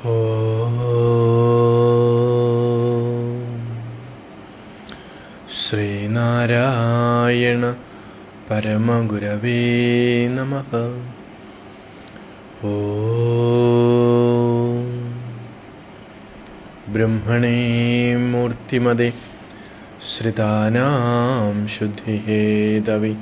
ഓം ശ്രീനാരായണ പരമഗുരവേ നമ ഓം ബ്രഹ്മണേ മൂർത്തിമതേ ശ്രിതാനാം ശുദ്ധിഹേതവി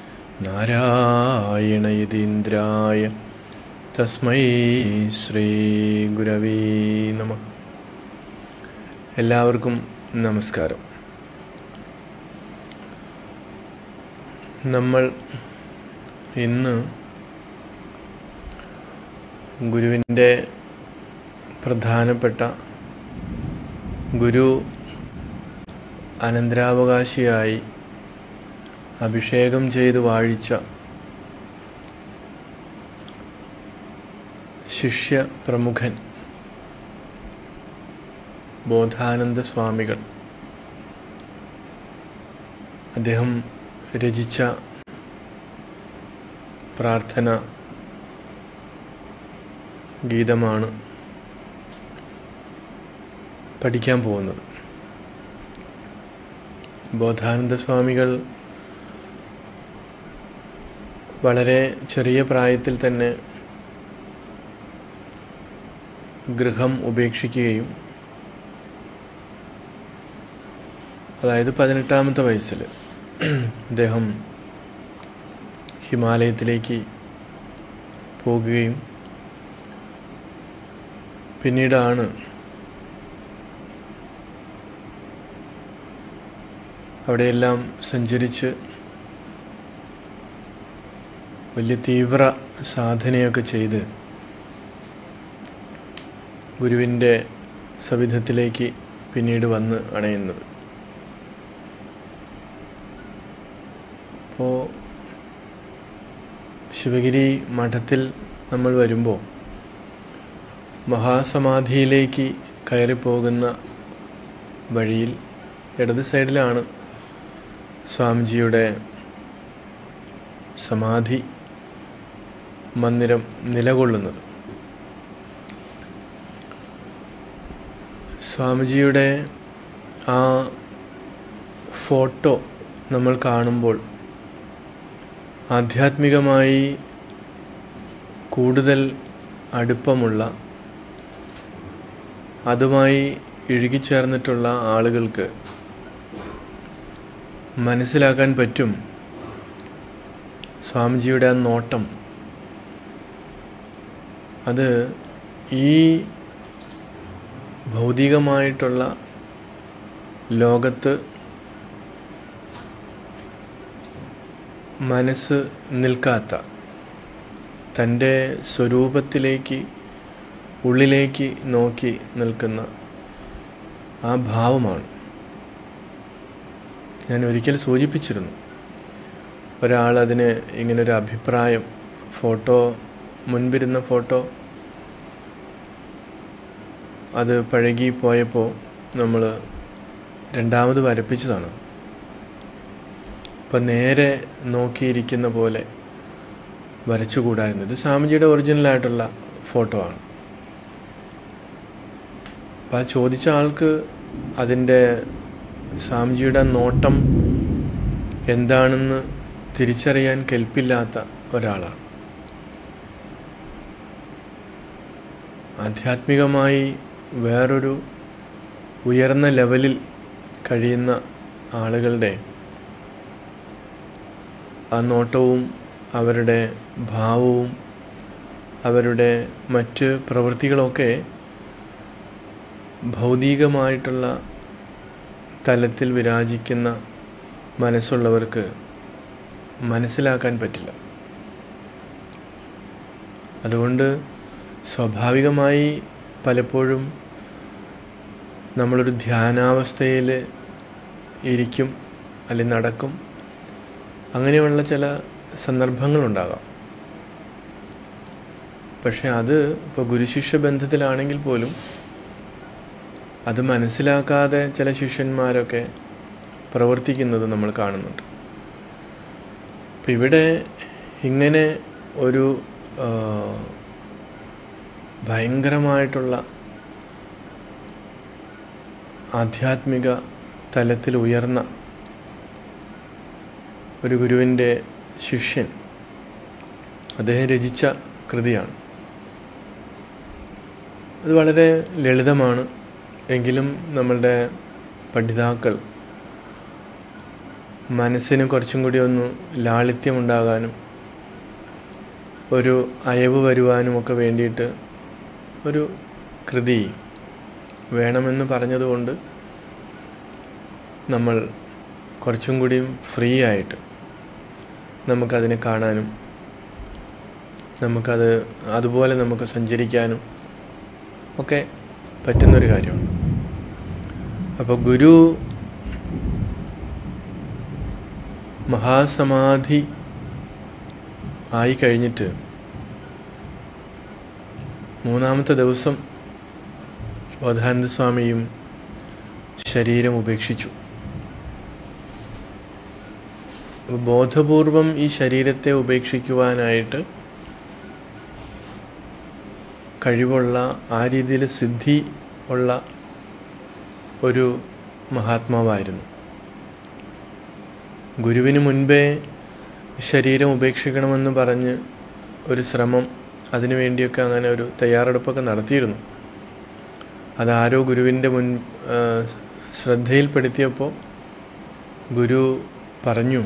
നാരായണയതീന്ദ്രായ തസ്മൈ ശ്രീ ഗുരവേ നമ എല്ലാവർക്കും നമസ്കാരം നമ്മൾ ഇന്ന് ഗുരുവിൻ്റെ പ്രധാനപ്പെട്ട ഗുരു അനന്തരാവകാശിയായി അഭിഷേകം ചെയ്ത് വാഴിച്ച ശിഷ്യ പ്രമുഖൻ ബോധാനന്ദ സ്വാമികൾ അദ്ദേഹം രചിച്ച പ്രാർത്ഥന ഗീതമാണ് പഠിക്കാൻ പോകുന്നത് ബോധാനന്ദ സ്വാമികൾ വളരെ ചെറിയ പ്രായത്തിൽ തന്നെ ഗൃഹം ഉപേക്ഷിക്കുകയും അതായത് പതിനെട്ടാമത്തെ വയസ്സിൽ അദ്ദേഹം ഹിമാലയത്തിലേക്ക് പോകുകയും പിന്നീടാണ് അവിടെയെല്ലാം സഞ്ചരിച്ച് വലിയ തീവ്ര സാധനയൊക്കെ ചെയ്ത് ഗുരുവിൻ്റെ സവിധത്തിലേക്ക് പിന്നീട് വന്ന് അണയുന്നത് അപ്പോൾ ശിവഗിരി മഠത്തിൽ നമ്മൾ വരുമ്പോൾ മഹാസമാധിയിലേക്ക് കയറിപ്പോകുന്ന വഴിയിൽ ഇടത് സൈഡിലാണ് സ്വാമിജിയുടെ സമാധി മന്ദിരം നിലകൊള്ളുന്നത് സ്വാമിജിയുടെ ആ ഫോട്ടോ നമ്മൾ കാണുമ്പോൾ ആധ്യാത്മികമായി കൂടുതൽ അടുപ്പമുള്ള അതുമായി ഇഴുകിച്ചേർന്നിട്ടുള്ള ആളുകൾക്ക് മനസ്സിലാക്കാൻ പറ്റും സ്വാമിജിയുടെ ആ നോട്ടം അത് ഈ ഭൗതികമായിട്ടുള്ള ലോകത്ത് മനസ്സ് നിൽക്കാത്ത തൻ്റെ സ്വരൂപത്തിലേക്ക് ഉള്ളിലേക്ക് നോക്കി നിൽക്കുന്ന ആ ഭാവമാണ് ഞാൻ ഒരിക്കൽ സൂചിപ്പിച്ചിരുന്നു ഒരാൾ അതിന് ഇങ്ങനൊരു അഭിപ്രായം ഫോട്ടോ മുൻപിരുന്ന ഫോട്ടോ അത് പഴകി പോയപ്പോൾ നമ്മൾ രണ്ടാമത് വരപ്പിച്ചതാണ് അപ്പം നേരെ നോക്കിയിരിക്കുന്ന പോലെ വരച്ചുകൂടായിരുന്നു ഇത് സ്വാമിജിയുടെ ഒറിജിനലായിട്ടുള്ള ഫോട്ടോ ആണ് അപ്പം ആ ചോദിച്ച ആൾക്ക് അതിൻ്റെ സ്വാമിജിയുടെ നോട്ടം എന്താണെന്ന് തിരിച്ചറിയാൻ കെൽപ്പില്ലാത്ത ഒരാളാണ് ആധ്യാത്മികമായി വേറൊരു ഉയർന്ന ലെവലിൽ കഴിയുന്ന ആളുകളുടെ ആ നോട്ടവും അവരുടെ ഭാവവും അവരുടെ മറ്റ് പ്രവൃത്തികളൊക്കെ ഭൗതികമായിട്ടുള്ള തലത്തിൽ വിരാജിക്കുന്ന മനസ്സുള്ളവർക്ക് മനസ്സിലാക്കാൻ പറ്റില്ല അതുകൊണ്ട് സ്വാഭാവികമായി പലപ്പോഴും നമ്മളൊരു ധ്യാനാവസ്ഥയിൽ ഇരിക്കും അല്ലെങ്കിൽ നടക്കും അങ്ങനെയുള്ള ചില സന്ദർഭങ്ങളുണ്ടാകാം പക്ഷെ അത് ഇപ്പോൾ ഗുരുശിഷ്യ ബന്ധത്തിലാണെങ്കിൽ പോലും അത് മനസ്സിലാക്കാതെ ചില ശിഷ്യന്മാരൊക്കെ പ്രവർത്തിക്കുന്നത് നമ്മൾ കാണുന്നുണ്ട് അപ്പം ഇവിടെ ഇങ്ങനെ ഒരു ആ, ഭയങ്കരമായിട്ടുള്ള ആധ്യാത്മിക തലത്തിൽ ഉയർന്ന ഒരു ഗുരുവിൻ്റെ ശിഷ്യൻ അദ്ദേഹം രചിച്ച കൃതിയാണ് അത് വളരെ ലളിതമാണ് എങ്കിലും നമ്മളുടെ പഠിതാക്കൾ മനസ്സിന് കുറച്ചും കൂടി ഒന്ന് ലാളിത്യമുണ്ടാകാനും ഒരു അയവ് വരുവാനുമൊക്കെ വേണ്ടിയിട്ട് ഒരു കൃതി വേണമെന്ന് പറഞ്ഞതുകൊണ്ട് നമ്മൾ കുറച്ചും കൂടിയും ഫ്രീ ആയിട്ട് നമുക്കതിനെ കാണാനും നമുക്കത് അതുപോലെ നമുക്ക് സഞ്ചരിക്കാനും ഒക്കെ പറ്റുന്നൊരു കാര്യമാണ് അപ്പോൾ ഗുരു മഹാസമാധി ആയി കഴിഞ്ഞിട്ട് മൂന്നാമത്തെ ദിവസം ബോധാനന്ദ സ്വാമിയും ശരീരം ഉപേക്ഷിച്ചു അപ്പോൾ ബോധപൂർവം ഈ ശരീരത്തെ ഉപേക്ഷിക്കുവാനായിട്ട് കഴിവുള്ള ആ രീതിയിൽ സിദ്ധി ഉള്ള ഒരു മഹാത്മാവായിരുന്നു ഗുരുവിന് മുൻപേ ശരീരം ഉപേക്ഷിക്കണമെന്ന് പറഞ്ഞ് ഒരു ശ്രമം അതിനു വേണ്ടിയൊക്കെ അങ്ങനെ ഒരു തയ്യാറെടുപ്പൊക്കെ നടത്തിയിരുന്നു അതാരോ ഗുരുവിൻ്റെ മുൻ ആ, ശ്രദ്ധയിൽപ്പെടുത്തിയപ്പോൾ ഗുരു പറഞ്ഞു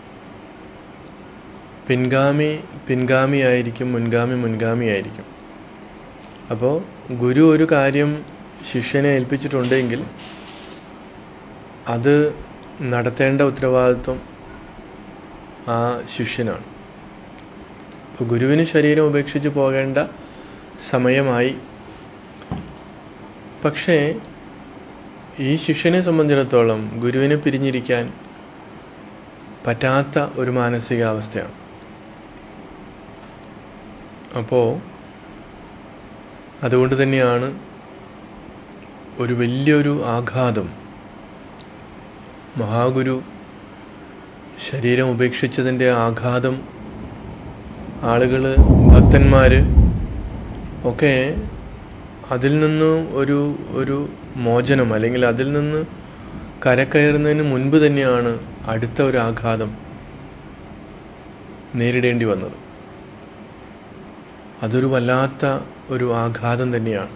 പിൻഗാമി പിൻഗാമിയായിരിക്കും മുൻഗാമി മുൻഗാമിയായിരിക്കും അപ്പോൾ ഗുരു ഒരു കാര്യം ശിഷ്യനെ ഏൽപ്പിച്ചിട്ടുണ്ടെങ്കിൽ അത് നടത്തേണ്ട ഉത്തരവാദിത്വം ആ ശിഷ്യനാണ് അപ്പോൾ ഗുരുവിന് ശരീരം ഉപേക്ഷിച്ച് പോകേണ്ട സമയമായി പക്ഷേ ഈ ശിഷ്യനെ സംബന്ധിച്ചിടത്തോളം ഗുരുവിനെ പിരിഞ്ഞിരിക്കാൻ പറ്റാത്ത ഒരു മാനസികാവസ്ഥയാണ് അപ്പോൾ അതുകൊണ്ട് തന്നെയാണ് ഒരു വലിയൊരു ആഘാതം മഹാഗുരു ശരീരം ഉപേക്ഷിച്ചതിൻ്റെ ആഘാതം ആളുകൾ ഭക്തന്മാർ ഒക്കെ അതിൽ നിന്ന് ഒരു ഒരു മോചനം അല്ലെങ്കിൽ അതിൽ നിന്ന് കരകയറുന്നതിന് മുൻപ് തന്നെയാണ് അടുത്ത ഒരു ആഘാതം നേരിടേണ്ടി വന്നത് അതൊരു വല്ലാത്ത ഒരു ആഘാതം തന്നെയാണ്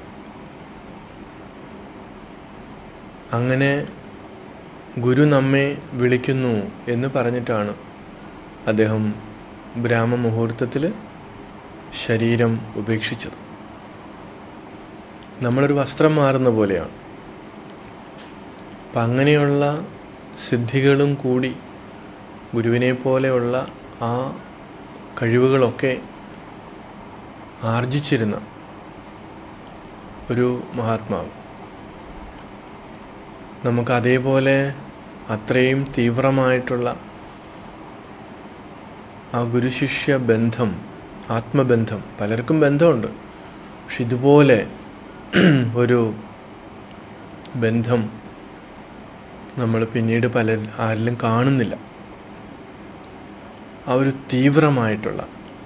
അങ്ങനെ ഗുരു നമ്മെ വിളിക്കുന്നു എന്ന് പറഞ്ഞിട്ടാണ് അദ്ദേഹം ബ്രാഹ്മ മുഹൂർത്തത്തിൽ ശരീരം ഉപേക്ഷിച്ചത് നമ്മളൊരു വസ്ത്രം മാറുന്ന പോലെയാണ് അപ്പം അങ്ങനെയുള്ള സിദ്ധികളും കൂടി ഗുരുവിനെ പോലെയുള്ള ആ കഴിവുകളൊക്കെ ആർജിച്ചിരുന്ന ഒരു മഹാത്മാവ് നമുക്ക് അതേപോലെ അത്രയും തീവ്രമായിട്ടുള്ള ആ ഗുരുശിഷ്യ ബന്ധം ആത്മബന്ധം പലർക്കും ബന്ധമുണ്ട് പക്ഷെ ഇതുപോലെ ഒരു ബന്ധം നമ്മൾ പിന്നീട് പല ആരിലും കാണുന്നില്ല ആ ഒരു തീവ്രമായിട്ടുള്ള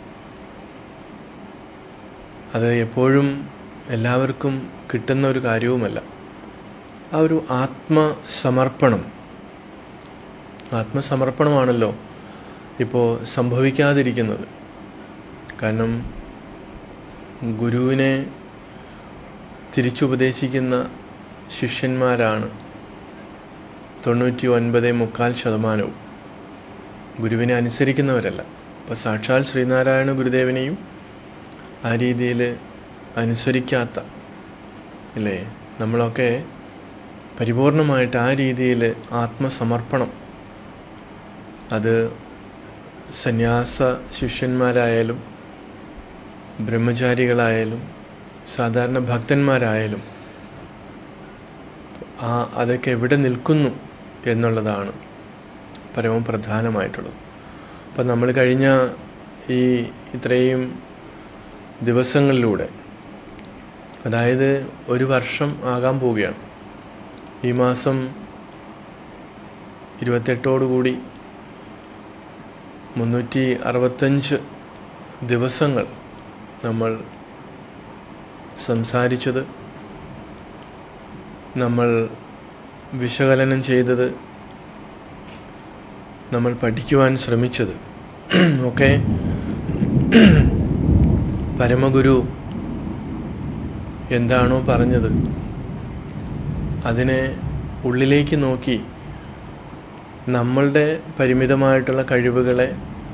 അത് എപ്പോഴും എല്ലാവർക്കും കിട്ടുന്ന ഒരു കാര്യവുമല്ല ആ ഒരു ആത്മസമർപ്പണം ആത്മസമർപ്പണമാണല്ലോ ഇപ്പോൾ സംഭവിക്കാതിരിക്കുന്നത് കാരണം ഗുരുവിനെ തിരിച്ചുപദേശിക്കുന്ന ശിഷ്യന്മാരാണ് തൊണ്ണൂറ്റി ഒൻപത് മുക്കാൽ ശതമാനവും ഗുരുവിനെ അനുസരിക്കുന്നവരല്ല അപ്പോൾ സാക്ഷാൽ ശ്രീനാരായണ ഗുരുദേവനെയും ആ രീതിയിൽ അനുസരിക്കാത്ത അല്ലേ നമ്മളൊക്കെ പരിപൂർണമായിട്ട് ആ രീതിയിൽ ആത്മസമർപ്പണം അത് സന്യാസ ശിഷ്യന്മാരായാലും ബ്രഹ്മചാരികളായാലും സാധാരണ ഭക്തന്മാരായാലും ആ അതൊക്കെ എവിടെ നിൽക്കുന്നു എന്നുള്ളതാണ് പരമപ്രധാനമായിട്ടുള്ളത് അപ്പം നമ്മൾ കഴിഞ്ഞ ഈ ഇത്രയും ദിവസങ്ങളിലൂടെ അതായത് ഒരു വർഷം ആകാൻ പോവുകയാണ് ഈ മാസം ഇരുപത്തെട്ടോടുകൂടി മുന്നൂറ്റി അറുപത്തഞ്ച് ദിവസങ്ങൾ നമ്മൾ സംസാരിച്ചത് നമ്മൾ വിശകലനം ചെയ്തത് നമ്മൾ പഠിക്കുവാൻ ശ്രമിച്ചത് ഒക്കെ പരമഗുരു എന്താണോ പറഞ്ഞത് അതിനെ ഉള്ളിലേക്ക് നോക്കി നമ്മളുടെ പരിമിതമായിട്ടുള്ള കഴിവുകളെ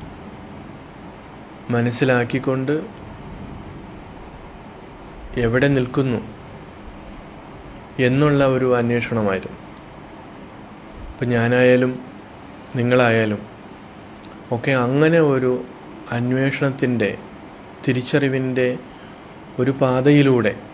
മനസ്സിലാക്കിക്കൊണ്ട് എവിടെ നിൽക്കുന്നു എന്നുള്ള ഒരു അന്വേഷണമായിരുന്നു ഇപ്പം ഞാനായാലും നിങ്ങളായാലും ഒക്കെ അങ്ങനെ ഒരു അന്വേഷണത്തിൻ്റെ തിരിച്ചറിവിൻ്റെ ഒരു പാതയിലൂടെ